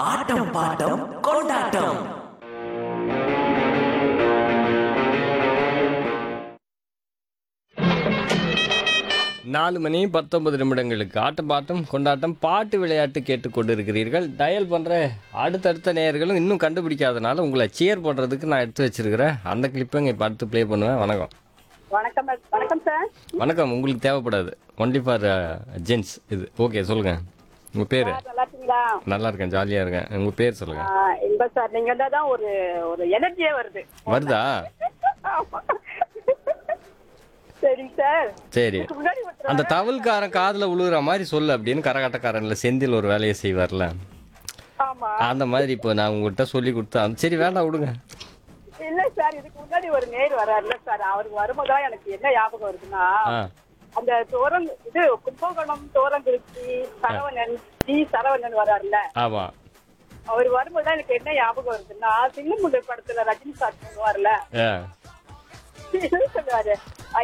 ஆட்டம் bottom கொண்டாட்டம் நாலு மணி பத்தொன்பது நிமிடங்களுக்கு ஆட்டம் பாட்டம் கொண்டாட்டம் பாட்டு விளையாட்டு கேட்டுக்கொண்டு இருக்கிறீர்கள் டயல் பண்ணுற அடுத்தடுத்த நேயர்களும் இன்னும் கண்டுபிடிக்காதனால உங்களை சேர் பண்ணுறதுக்கு நான் எடுத்து வச்சிருக்கிறேன் அந்த கிளிப்பை இங்கே இப்போ அடுத்து ப்ளே பண்ணுவேன் வணக்கம் வணக்கம் வணக்கம் சார் வணக்கம் உங்களுக்கு தேவைப்படாது ஒன்லி ஃபார் ஜென்ஸ் இது ஓகே சொல்லுங்கள் உங்கள் பேர் நல்லா இருக்கீங்களா நல்லா இருக்கேன் ஜாலியாக இருக்கேன் உங்கள் பேர் சொல்லுங்கள் ஆ, இன்ப சார் நீங்க வந்தா தான் ஒரு ஒரு எனர்ஜியே வருது வருதா ஆமா. சரிங்க சார் சரி இதுக்கு முன்னாடி ஒருத்தர் அந்த தவல்காரன் காதில் விழுகிற மாதிரி சொல்லு அப்படின்னு கரகாட்டக்காரன்ல செந்தில் ஒரு வேலையை செய்வார்ல ஆமா அந்த மாதிரி இப்போ நான் உங்கள்கிட்ட சொல்லி கொடுத்தா சரி வேண்டாம் விடுங்க இல்ல சார் இதுக்கு முன்னாடி ஒரு நேர் வராருல்ல சார் அவருக்கு வரும்போதுதான் எனக்கு என்ன ஞாபகம் வருதுன்னா ஆ அந்த தோரங் இது கும்பகோணம் தோரங்குறிச்சி சரவணன் ஜி சரவணன் வராருல்ல ஆமாம் அவர் வரும்போது எனக்கு என்ன ஞாபகம் வருதுன்னா சிங்கமுண்டு படத்துல ரஜினி சார் சொல்லுவார்ல ஆ சொல்லுவாரு